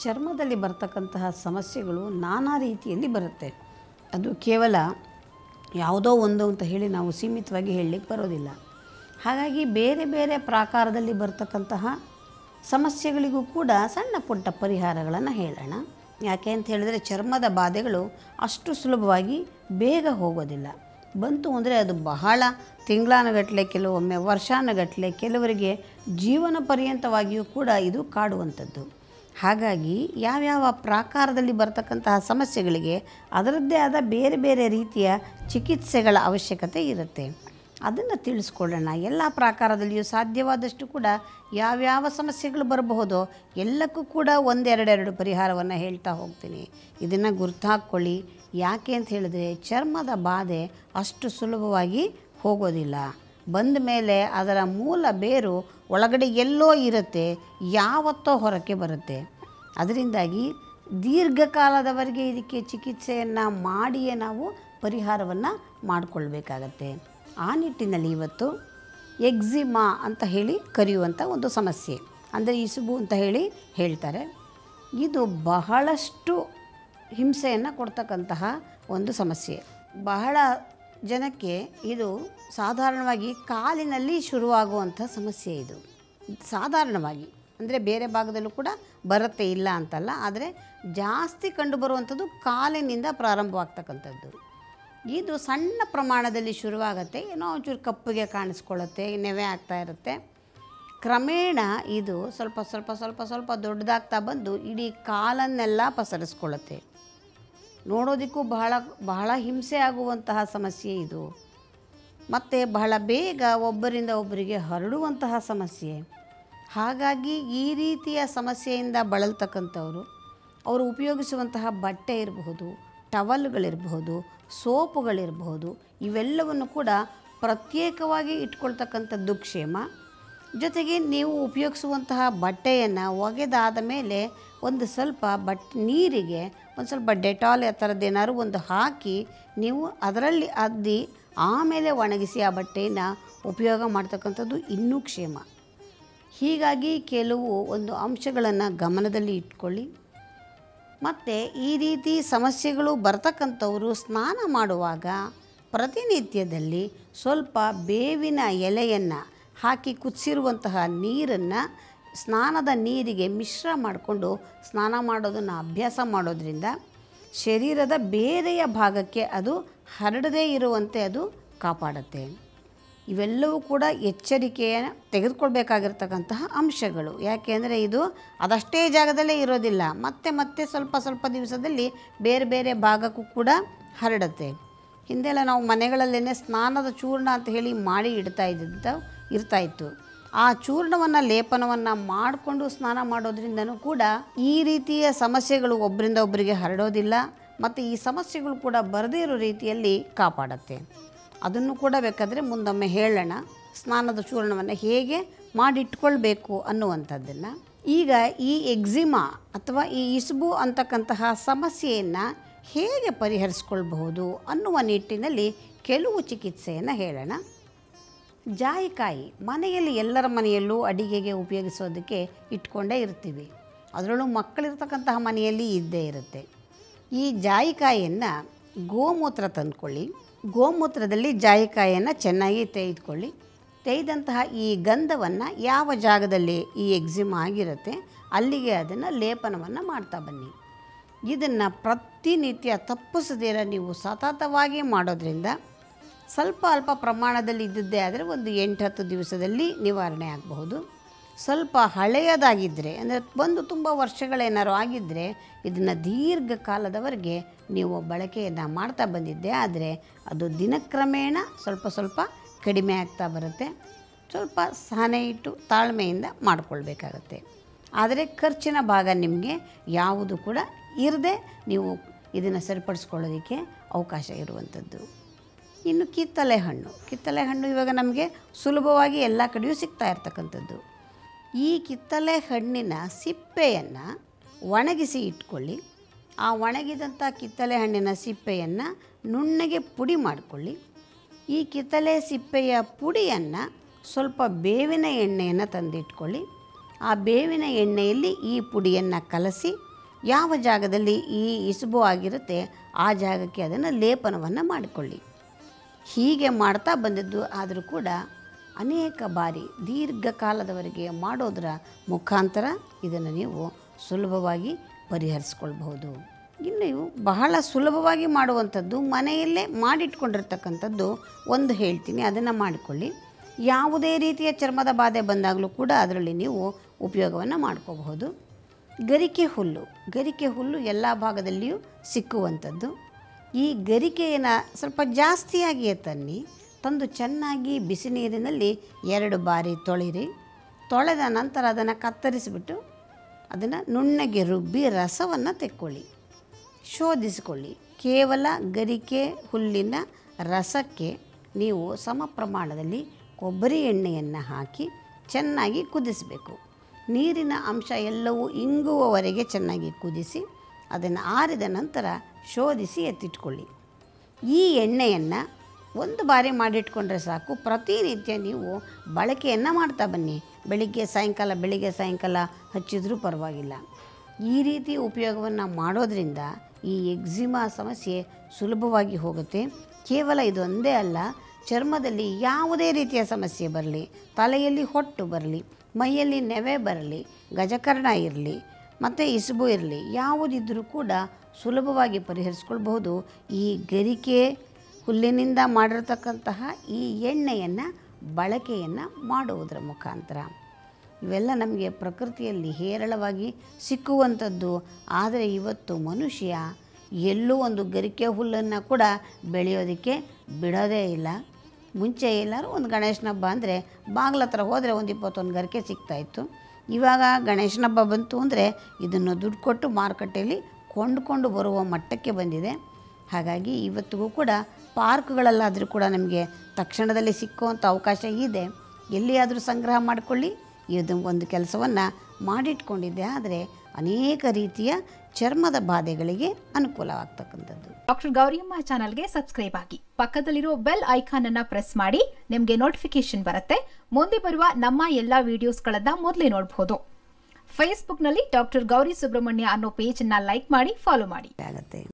ಚರ್ಮದಲ್ಲಿ ಬರ್ತಕ್ಕಂತಹ ಸಮಸ್ಯೆಗಳು ನಾನಾ ರೀತಿಯಲ್ಲಿ ಬರುತ್ತೆ ಅದು ಕೇವಲ ಯಾವುದೋ ಒಂದು ಅಂತ ಹೇಳಿ ನಾವು ಸೀಮಿತವಾಗಿ ಹೇಳಲಿಕ್ಕೆ ಬರೋದಿಲ್ಲ ಹಾಗಾಗಿ ಬೇರೆ ಬೇರೆ ಪ್ರಾಕಾರದಲ್ಲಿ ಬರ್ತಕ್ಕಂತಹ ಸಮಸ್ಯೆಗಳಿಗೂ ಕೂಡ ಸಣ್ಣ ಪುಟ್ಟ ಪರಿಹಾರಗಳನ್ನು ಹೇಳೋಣ ಯಾಕೆ ಅಂತ ಹೇಳಿದರೆ ಚರ್ಮದ ಬಾಧೆಗಳು ಅಷ್ಟು ಸುಲಭವಾಗಿ ಬೇಗ ಹೋಗೋದಿಲ್ಲ ಬಂತು ಅಂದರೆ ಅದು ಬಹಳ ತಿಂಗಳಾನುಗಟ್ಟಲೆ ಕೆಲವೊಮ್ಮೆ ವರ್ಷಾನುಗಟ್ಟಲೆ ಕೆಲವರಿಗೆ ಜೀವನ ಪರ್ಯಂತವಾಗಿಯೂ ಕೂಡ ಇದು ಕಾಡುವಂಥದ್ದು ಹಾಗಾಗಿ ಯಾವ್ಯಾವ ಪ್ರಾಕಾರದಲ್ಲಿ ಬರ್ತಕ್ಕಂತಹ ಸಮಸ್ಯೆಗಳಿಗೆ ಅದರದ್ದೇ ಆದ ಬೇರೆ ಬೇರೆ ರೀತಿಯ ಚಿಕಿತ್ಸೆಗಳ ಅವಶ್ಯಕತೆ ಇರುತ್ತೆ ಅದನ್ನು ತಿಳಿಸ್ಕೊಳ್ಳೋಣ ಎಲ್ಲ ಪ್ರಾಕಾರದಲ್ಲಿಯೂ ಸಾಧ್ಯವಾದಷ್ಟು ಕೂಡ ಯಾವ್ಯಾವ ಸಮಸ್ಯೆಗಳು ಬರಬಹುದೋ ಎಲ್ಲಕ್ಕೂ ಕೂಡ ಒಂದೆರಡೆರಡು ಪರಿಹಾರವನ್ನು ಹೇಳ್ತಾ ಹೋಗ್ತೀನಿ ಇದನ್ನು ಗುರ್ತಾಕ್ಕೊಳ್ಳಿ ಯಾಕೆ ಅಂತ ಹೇಳಿದ್ರೆ ಚರ್ಮದ ಬಾಧೆ ಅಷ್ಟು ಸುಲಭವಾಗಿ ಹೋಗೋದಿಲ್ಲ ಬಂದ ಮೇಲೆ ಅದರ ಮೂಲ ಬೇರು ಒಳಗಡೆ ಎಲ್ಲೋ ಇರುತ್ತೆ ಯಾವತ್ತೋ ಹೊರಕ್ಕೆ ಬರುತ್ತೆ ಅದರಿಂದಾಗಿ ದೀರ್ಘಕಾಲದವರೆಗೆ ಇದಕ್ಕೆ ಚಿಕಿತ್ಸೆಯನ್ನು ಮಾಡಿಯೇ ನಾವು ಪರಿಹಾರವನ್ನು ಮಾಡಿಕೊಳ್ಬೇಕಾಗತ್ತೆ ಆ ನಿಟ್ಟಿನಲ್ಲಿ ಇವತ್ತು ಎಕ್ಸಿಮಾ ಅಂತ ಹೇಳಿ ಕರೆಯುವಂಥ ಒಂದು ಸಮಸ್ಯೆ ಅಂದರೆ ಇಸುಬು ಅಂತ ಹೇಳಿ ಹೇಳ್ತಾರೆ ಇದು ಬಹಳಷ್ಟು ಹಿಂಸೆಯನ್ನು ಕೊಡ್ತಕ್ಕಂತಹ ಒಂದು ಸಮಸ್ಯೆ ಬಹಳ ಜನಕ್ಕೆ ಇದು ಸಾಧಾರಣವಾಗಿ ಕಾಲಿನಲ್ಲಿ ಶುರುವಾಗುವಂಥ ಸಮಸ್ಯೆ ಇದು ಸಾಧಾರಣವಾಗಿ ಅಂದರೆ ಬೇರೆ ಭಾಗದಲ್ಲೂ ಕೂಡ ಬರುತ್ತೆ ಇಲ್ಲ ಅಂತಲ್ಲ ಆದರೆ ಜಾಸ್ತಿ ಕಂಡುಬರುವಂಥದ್ದು ಕಾಲಿನಿಂದ ಪ್ರಾರಂಭವಾಗ್ತಕ್ಕಂಥದ್ದು ಇದು ಸಣ್ಣ ಪ್ರಮಾಣದಲ್ಲಿ ಶುರುವಾಗತ್ತೆ ಏನೋ ಒಂಚೂರು ಕಪ್ಪಿಗೆ ಕಾಣಿಸ್ಕೊಳ್ಳುತ್ತೆ ನೆವೆ ಆಗ್ತಾ ಇರುತ್ತೆ ಕ್ರಮೇಣ ಇದು ಸ್ವಲ್ಪ ಸ್ವಲ್ಪ ಸ್ವಲ್ಪ ಸ್ವಲ್ಪ ದೊಡ್ಡದಾಗ್ತಾ ಬಂದು ಇಡೀ ಕಾಲನ್ನೆಲ್ಲ ಪಸರಿಸ್ಕೊಳ್ಳುತ್ತೆ ನೋಡೋದಕ್ಕೂ ಬಹಳ ಬಹಳ ಹಿಂಸೆ ಆಗುವಂತಹ ಸಮಸ್ಯೆ ಇದು ಮತ್ತು ಬಹಳ ಬೇಗ ಒಬ್ಬರಿಂದ ಒಬ್ಬರಿಗೆ ಹರಡುವಂತಹ ಸಮಸ್ಯೆ ಹಾಗಾಗಿ ಈ ರೀತಿಯ ಸಮಸ್ಯೆಯಿಂದ ಬಳಲ್ತಕ್ಕಂಥವರು ಅವರು ಉಪಯೋಗಿಸುವಂತಹ ಬಟ್ಟೆ ಇರಬಹುದು ಟವಲ್ಗಳಿರಬಹುದು ಸೋಪುಗಳಿರಬಹುದು ಇವೆಲ್ಲವನ್ನು ಕೂಡ ಪ್ರತ್ಯೇಕವಾಗಿ ಇಟ್ಕೊಳ್ತಕ್ಕಂಥದ್ದು ಕ್ಷೇಮ ಜೊತೆಗೆ ನೀವು ಉಪಯೋಗಿಸುವಂತಹ ಬಟ್ಟೆಯನ್ನು ಒಗೆದಾದ ಮೇಲೆ ಒಂದು ಸ್ವಲ್ಪ ಬಟ್ ನೀರಿಗೆ ಒಂದು ಸ್ವಲ್ಪ ಡೆಟಾಲ್ ಆ ಥರದ್ದೇನಾದ್ರು ಒಂದು ಹಾಕಿ ನೀವು ಅದರಲ್ಲಿ ಅದ್ದಿ ಆಮೇಲೆ ಒಣಗಿಸಿ ಆ ಬಟ್ಟೆಯನ್ನು ಉಪಯೋಗ ಮಾಡ್ತಕ್ಕಂಥದ್ದು ಇನ್ನೂ ಕ್ಷೇಮ ಹೀಗಾಗಿ ಕೆಲವು ಒಂದು ಅಂಶಗಳನ್ನು ಗಮನದಲ್ಲಿ ಇಟ್ಕೊಳ್ಳಿ ಮತ್ತು ಈ ರೀತಿ ಸಮಸ್ಯೆಗಳು ಬರ್ತಕ್ಕಂಥವರು ಸ್ನಾನ ಮಾಡುವಾಗ ಪ್ರತಿನಿತ್ಯದಲ್ಲಿ ಸ್ವಲ್ಪ ಬೇವಿನ ಎಲೆಯನ್ನು ಹಾಕಿ ಕುದಿಸಿರುವಂತಹ ನೀರನ್ನು ಸ್ನಾನದ ನೀರಿಗೆ ಮಿಶ್ರ ಮಾಡಿಕೊಂಡು ಸ್ನಾನ ಮಾಡೋದನ್ನು ಅಭ್ಯಾಸ ಮಾಡೋದ್ರಿಂದ ಶರೀರದ ಬೇರೆಯ ಭಾಗಕ್ಕೆ ಅದು ಹರಡದೇ ಇರುವಂತೆ ಅದು ಕಾಪಾಡುತ್ತೆ ಇವೆಲ್ಲವೂ ಕೂಡ ಎಚ್ಚರಿಕೆಯನ್ನು ತೆಗೆದುಕೊಳ್ಬೇಕಾಗಿರ್ತಕ್ಕಂತಹ ಅಂಶಗಳು ಯಾಕೆಂದರೆ ಇದು ಅದಷ್ಟೇ ಜಾಗದಲ್ಲೇ ಇರೋದಿಲ್ಲ ಮತ್ತೆ ಮತ್ತೆ ಸ್ವಲ್ಪ ಸ್ವಲ್ಪ ದಿವಸದಲ್ಲಿ ಬೇರೆ ಬೇರೆ ಭಾಗಕ್ಕೂ ಕೂಡ ಹರಡುತ್ತೆ ಹಿಂದೆಲ್ಲ ನಾವು ಮನೆಗಳಲ್ಲೇ ಸ್ನಾನದ ಚೂರ್ಣ ಅಂತ ಹೇಳಿ ಮಾಡಿ ಇಡ್ತಾ ಇದ್ದಿದ್ದ ಇರ್ತಾಯಿತ್ತು ಆ ಚೂರ್ಣವನ್ನು ಲೇಪನವನ್ನು ಮಾಡಿಕೊಂಡು ಸ್ನಾನ ಮಾಡೋದ್ರಿಂದನೂ ಕೂಡ ಈ ರೀತಿಯ ಸಮಸ್ಯೆಗಳು ಒಬ್ಬರಿಂದ ಒಬ್ಬರಿಗೆ ಹರಡೋದಿಲ್ಲ ಮತ್ತು ಈ ಸಮಸ್ಯೆಗಳು ಕೂಡ ಬರದೇ ಇರೋ ರೀತಿಯಲ್ಲಿ ಕಾಪಾಡುತ್ತೆ ಅದನ್ನು ಕೂಡ ಬೇಕಾದರೆ ಮುಂದೊಮ್ಮೆ ಹೇಳೋಣ ಸ್ನಾನದ ಚೂರ್ಣವನ್ನು ಹೇಗೆ ಮಾಡಿಟ್ಕೊಳ್ಬೇಕು ಅನ್ನುವಂಥದ್ದನ್ನು ಈಗ ಈ ಎಕ್ಸಿಮಾ ಅಥವಾ ಈ ಇಸ್ಬು ಅಂತಕ್ಕಂತಹ ಸಮಸ್ಯೆಯನ್ನು ಹೇಗೆ ಪರಿಹರಿಸ್ಕೊಳ್ಬಹುದು ಅನ್ನುವ ನಿಟ್ಟಿನಲ್ಲಿ ಕೆಲವು ಚಿಕಿತ್ಸೆಯನ್ನು ಹೇಳೋಣ ಜಾಯಿಕಾಯಿ ಮನೆಯಲ್ಲಿ ಎಲ್ಲರ ಮನೆಯಲ್ಲೂ ಅಡಿಗೆಗೆ ಉಪಯೋಗಿಸೋದಕ್ಕೆ ಇಟ್ಕೊಂಡೇ ಇರ್ತೀವಿ ಅದರಲ್ಲೂ ಮಕ್ಕಳಿರ್ತಕ್ಕಂತಹ ಮನೆಯಲ್ಲಿ ಇದ್ದೇ ಇರುತ್ತೆ ಈ ಜಾಯಿಕಾಯಿಯನ್ನು ಗೋಮೂತ್ರ ತಂದ್ಕೊಳ್ಳಿ ಗೋಮೂತ್ರದಲ್ಲಿ ಜಾಯಿಕಾಯಿಯನ್ನು ಚೆನ್ನಾಗಿ ತೆಗೆದುಕೊಳ್ಳಿ ತೆಗೆದಂತಹ ಈ ಗಂಧವನ್ನು ಯಾವ ಜಾಗದಲ್ಲಿ ಈ ಎಕ್ಸಿಮ್ ಆಗಿರುತ್ತೆ ಅಲ್ಲಿಗೆ ಅದನ್ನು ಲೇಪನವನ್ನು ಮಾಡ್ತಾ ಬನ್ನಿ ಇದನ್ನು ಪ್ರತಿನಿತ್ಯ ತಪ್ಪಿಸದಿರ ನೀವು ಸತತವಾಗಿ ಮಾಡೋದ್ರಿಂದ ಸ್ವಲ್ಪ ಅಲ್ಪ ಪ್ರಮಾಣದಲ್ಲಿ ಇದ್ದದ್ದೇ ಆದರೆ ಒಂದು ಎಂಟು ಹತ್ತು ದಿವಸದಲ್ಲಿ ನಿವಾರಣೆ ಆಗಬಹುದು ಸ್ವಲ್ಪ ಹಳೆಯದಾಗಿದ್ದರೆ ಅಂದರೆ ಬಂದು ತುಂಬ ವರ್ಷಗಳೇನಾದ್ರು ಆಗಿದ್ದರೆ ಇದನ್ನು ದೀರ್ಘಕಾಲದವರೆಗೆ ನೀವು ಬಳಕೆಯನ್ನು ಮಾಡ್ತಾ ಬಂದಿದ್ದೆ ಆದರೆ ಅದು ದಿನಕ್ರಮೇಣ ಸ್ವಲ್ಪ ಸ್ವಲ್ಪ ಕಡಿಮೆ ಆಗ್ತಾ ಬರುತ್ತೆ ಸ್ವಲ್ಪ ಸಹನೆ ಇಟ್ಟು ತಾಳ್ಮೆಯಿಂದ ಮಾಡಿಕೊಳ್ಬೇಕಾಗತ್ತೆ ಆದರೆ ಖರ್ಚಿನ ಭಾಗ ನಿಮಗೆ ಯಾವುದು ಕೂಡ ಇರದೆ ನೀವು ಇದನ್ನು ಸರಿಪಡಿಸ್ಕೊಳ್ಳೋದಕ್ಕೆ ಅವಕಾಶ ಇರುವಂಥದ್ದು ಇನ್ನು ಕಿತ್ತಲೆ ಹಣ್ಣು ಕಿತ್ತಲೆ ಹಣ್ಣು ಇವಾಗ ನಮಗೆ ಸುಲಭವಾಗಿ ಎಲ್ಲ ಕಡೆಯೂ ಸಿಗ್ತಾ ಇರ್ತಕ್ಕಂಥದ್ದು ಈ ಕಿತ್ತಲೆ ಹಣ್ಣಿನ ಸಿಪ್ಪೆಯನ್ನು ಒಣಗಿಸಿ ಇಟ್ಕೊಳ್ಳಿ ಆ ಒಣಗಿದಂಥ ಕಿತ್ತಲೆ ಹಣ್ಣಿನ ಸಿಪ್ಪೆಯನ್ನು ನುಣ್ಣಗೆ ಪುಡಿ ಮಾಡಿಕೊಳ್ಳಿ ಈ ಕಿತ್ತಲೆ ಸಿಪ್ಪೆಯ ಪುಡಿಯನ್ನು ಸ್ವಲ್ಪ ಬೇವಿನ ಎಣ್ಣೆಯನ್ನು ತಂದಿಟ್ಕೊಳ್ಳಿ ಆ ಬೇವಿನ ಎಣ್ಣೆಯಲ್ಲಿ ಈ ಪುಡಿಯನ್ನು ಕಲಸಿ ಯಾವ ಜಾಗದಲ್ಲಿ ಈ ಇಸುಬು ಆಗಿರುತ್ತೆ ಆ ಜಾಗಕ್ಕೆ ಅದನ್ನು ಲೇಪನವನ್ನು ಮಾಡಿಕೊಳ್ಳಿ ಹೀಗೆ ಮಾಡ್ತಾ ಬಂದದ್ದು ಆದರೂ ಕೂಡ ಅನೇಕ ಬಾರಿ ದೀರ್ಘಕಾಲದವರೆಗೆ ಮಾಡೋದರ ಮುಖಾಂತರ ಇದನ್ನು ನೀವು ಸುಲಭವಾಗಿ ಪರಿಹರಿಸ್ಕೊಳ್ಬಹುದು ಇನ್ನು ಇವು ಬಹಳ ಸುಲಭವಾಗಿ ಮಾಡುವಂಥದ್ದು ಮನೆಯಲ್ಲೇ ಮಾಡಿಟ್ಕೊಂಡಿರ್ತಕ್ಕಂಥದ್ದು ಒಂದು ಹೇಳ್ತೀನಿ ಅದನ್ನು ಮಾಡಿಕೊಳ್ಳಿ ಯಾವುದೇ ರೀತಿಯ ಚರ್ಮದ ಬಾಧೆ ಬಂದಾಗಲೂ ಕೂಡ ಅದರಲ್ಲಿ ನೀವು ಉಪಯೋಗವನ್ನು ಮಾಡ್ಕೋಬಹುದು ಗರಿಕೆ ಹುಲ್ಲು ಗರಿಕೆ ಹುಲ್ಲು ಎಲ್ಲ ಭಾಗದಲ್ಲಿಯೂ ಸಿಕ್ಕುವಂಥದ್ದು ಈ ಗರಿಕೆಯನ್ನು ಸ್ವಲ್ಪ ಜಾಸ್ತಿಯಾಗಿಯೇ ತನ್ನಿ ತಂದು ಚೆನ್ನಾಗಿ ಬಿಸಿ ನೀರಿನಲ್ಲಿ ಎರಡು ಬಾರಿ ತೊಳಿರಿ ತೊಳೆದ ನಂತರ ಅದನ್ನು ಕತ್ತರಿಸಿಬಿಟ್ಟು ಅದನ್ನು ನುಣ್ಣಗೆ ರುಬ್ಬಿ ರಸವನ್ನು ತೆಕ್ಕೊಳ್ಳಿ ಶೋಧಿಸಿಕೊಳ್ಳಿ ಕೇವಲ ಗರಿಕೆ ಹುಲ್ಲಿನ ರಸಕ್ಕೆ ನೀವು ಸಮ ಪ್ರಮಾಣದಲ್ಲಿ ಕೊಬ್ಬರಿ ಎಣ್ಣೆಯನ್ನು ಹಾಕಿ ಚೆನ್ನಾಗಿ ಕುದಿಸಬೇಕು ನೀರಿನ ಅಂಶ ಎಲ್ಲವೂ ಇಂಗುವವರೆಗೆ ಚೆನ್ನಾಗಿ ಕುದಿಸಿ ಅದನ್ನು ಆರಿದ ನಂತರ ಶೋಧಿಸಿ ಎತ್ತಿಟ್ಕೊಳ್ಳಿ ಈ ಎಣ್ಣೆಯನ್ನು ಒಂದು ಬಾರಿ ಮಾಡಿಟ್ಕೊಂಡ್ರೆ ಸಾಕು ಪ್ರತಿನಿತ್ಯ ನೀವು ಬಳಕೆಯನ್ನು ಮಾಡ್ತಾ ಬನ್ನಿ ಬೆಳಿಗ್ಗೆ ಸಾಯಂಕಾಲ ಬೆಳಿಗ್ಗೆ ಸಾಯಂಕಾಲ ಹಚ್ಚಿದ್ರೂ ಪರವಾಗಿಲ್ಲ ಈ ರೀತಿ ಉಪಯೋಗವನ್ನು ಮಾಡೋದ್ರಿಂದ ಈ ಎಕ್ಸಿಮಾ ಸಮಸ್ಯೆ ಸುಲಭವಾಗಿ ಹೋಗುತ್ತೆ ಕೇವಲ ಇದೊಂದೇ ಅಲ್ಲ ಚರ್ಮದಲ್ಲಿ ಯಾವುದೇ ರೀತಿಯ ಸಮಸ್ಯೆ ಬರಲಿ ತಲೆಯಲ್ಲಿ ಹೊಟ್ಟು ಬರಲಿ ಮೈಯಲ್ಲಿ ನೆವೆ ಬರಲಿ ಗಜಕರ್ಣ ಇರಲಿ ಮತ್ತು ಇಸುಬು ಇರಲಿ ಯಾವುದಿದ್ದರೂ ಕೂಡ ಸುಲಭವಾಗಿ ಪರಿಹರಿಸ್ಕೊಳ್ಬಹುದು ಈ ಗರಿಕೆ ಹುಲ್ಲಿನಿಂದ ಮಾಡಿರ್ತಕ್ಕಂತಹ ಈ ಎಣ್ಣೆಯನ್ನು ಬಳಕೆಯನ್ನು ಮಾಡುವುದರ ಮುಖಾಂತರ ಇವೆಲ್ಲ ನಮಗೆ ಪ್ರಕೃತಿಯಲ್ಲಿ ಹೇರಳವಾಗಿ ಸಿಕ್ಕುವಂಥದ್ದು ಆದರೆ ಇವತ್ತು ಮನುಷ್ಯ ಎಲ್ಲೂ ಒಂದು ಗರಿಕೆ ಹುಲ್ಲನ್ನು ಕೂಡ ಬೆಳೆಯೋದಕ್ಕೆ ಬಿಡೋದೇ ಇಲ್ಲ ಮುಂಚೆ ಎಲ್ಲರೂ ಒಂದು ಗಣೇಶನ ಹಬ್ಬ ಅಂದರೆ ಬಾಗ್ಲ ಹತ್ರ ಹೋದರೆ ಒಂದು ಇಪ್ಪತ್ತೊಂದು ಗರಿಕೆ ಸಿಗ್ತಾಯಿತ್ತು ಇವಾಗ ಗಣೇಶನ ಹಬ್ಬ ಬಂತು ಅಂದರೆ ಇದನ್ನು ದುಡ್ಡು ಕೊಟ್ಟು ಮಾರುಕಟ್ಟೆಯಲ್ಲಿ ಕೊಂಡುಕೊಂಡು ಬರುವ ಮಟ್ಟಕ್ಕೆ ಬಂದಿದೆ ಹಾಗಾಗಿ ಇವತ್ತಿಗೂ ಕೂಡ ಪಾರ್ಕ್ಗಳಲ್ಲಾದರೂ ಕೂಡ ನಮಗೆ ತಕ್ಷಣದಲ್ಲಿ ಸಿಕ್ಕುವಂಥ ಅವಕಾಶ ಇದೆ ಎಲ್ಲಿಯಾದರೂ ಸಂಗ್ರಹ ಮಾಡಿಕೊಳ್ಳಿ ಇದು ಒಂದು ಕೆಲಸವನ್ನು ಮಾಡಿಟ್ಕೊಂಡಿದ್ದೆ ಆದರೆ ಅನೇಕ ರೀತಿಯ ಚರ್ಮದ ಬಾಧೆಗಳಿಗೆ ಅನುಕೂಲವಾಗ್ತಕ್ಕಂಥದ್ದು ಡಾಕ್ಟರ್ ಗೌರಿಯಮ್ಮ ಚಾನಲ್ಗೆ ಸಬ್ಸ್ಕ್ರೈಬ್ ಆಗಿ ಪಕ್ಕದಲ್ಲಿರೋ ಬೆಲ್ ಐಕಾನ್ ಅನ್ನ ಪ್ರೆಸ್ ಮಾಡಿ ನಿಮಗೆ ನೋಟಿಫಿಕೇಶನ್ ಬರುತ್ತೆ ಮುಂದೆ ಬರುವ ನಮ್ಮ ಎಲ್ಲಾ ವಿಡಿಯೋಸ್ಗಳನ್ನ ಮೊದಲೇ ನೋಡಬಹುದು ಫೇಸ್ಬುಕ್ನಲ್ಲಿ ಡಾಕ್ಟರ್ ಗೌರಿ ಸುಬ್ರಹ್ಮಣ್ಯ ಅನ್ನೋ ಪೇಜ್ ಅನ್ನ ಲೈಕ್ ಮಾಡಿ ಫಾಲೋ ಮಾಡಿ ಆಗುತ್ತೆ